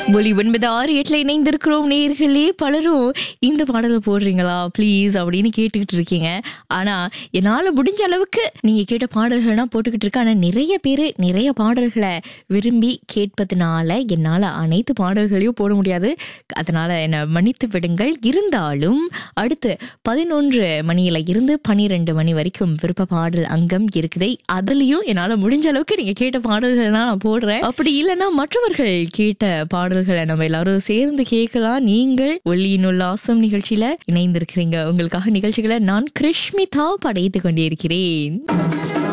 ஒலி ஒன்பது ஆறு எட்டுல இணைந்திருக்கிறோம் நேர்களே பலரும் இந்த பாடலை போடுறீங்களா ப்ளீஸ் அப்படின்னு கேட்டுக்கிட்டு இருக்கீங்க ஆனா என்னால முடிஞ்ச அளவுக்கு நீங்க கேட்ட பாடல்கள்லாம் போட்டுக்கிட்டு இருக்கேன் ஆனா நிறைய பேர் நிறைய பாடல்களை விரும்பி கேட்பதனால என்னால அனைத்து பாடல்களையும் போட முடியாது அதனால என்னை மன்னித்து விடுங்கள் இருந்தாலும் அடுத்து பதினொன்று மணியில இருந்து பனிரெண்டு மணி வரைக்கும் விருப்ப பாடல் அங்கம் இருக்குதே அதுலயும் என்னால முடிஞ்ச அளவுக்கு நீங்க கேட்ட பாடல்கள்லாம் நான் போடுறேன் அப்படி இல்லைன்னா மற்றவர்கள் கேட்ட பாடல்களை நம்ம எல்லாரும் சேர்ந்து கேட்கலாம் நீங்கள் ஒல்லியின் உல்லாசம் நிகழ்ச்சியில இணைந்திருக்கிறீங்க உங்களுக்காக நிகழ்ச்சிகளை நான் கிருஷ்மிதா படைத்துக் கொண்டிருக்கிறேன்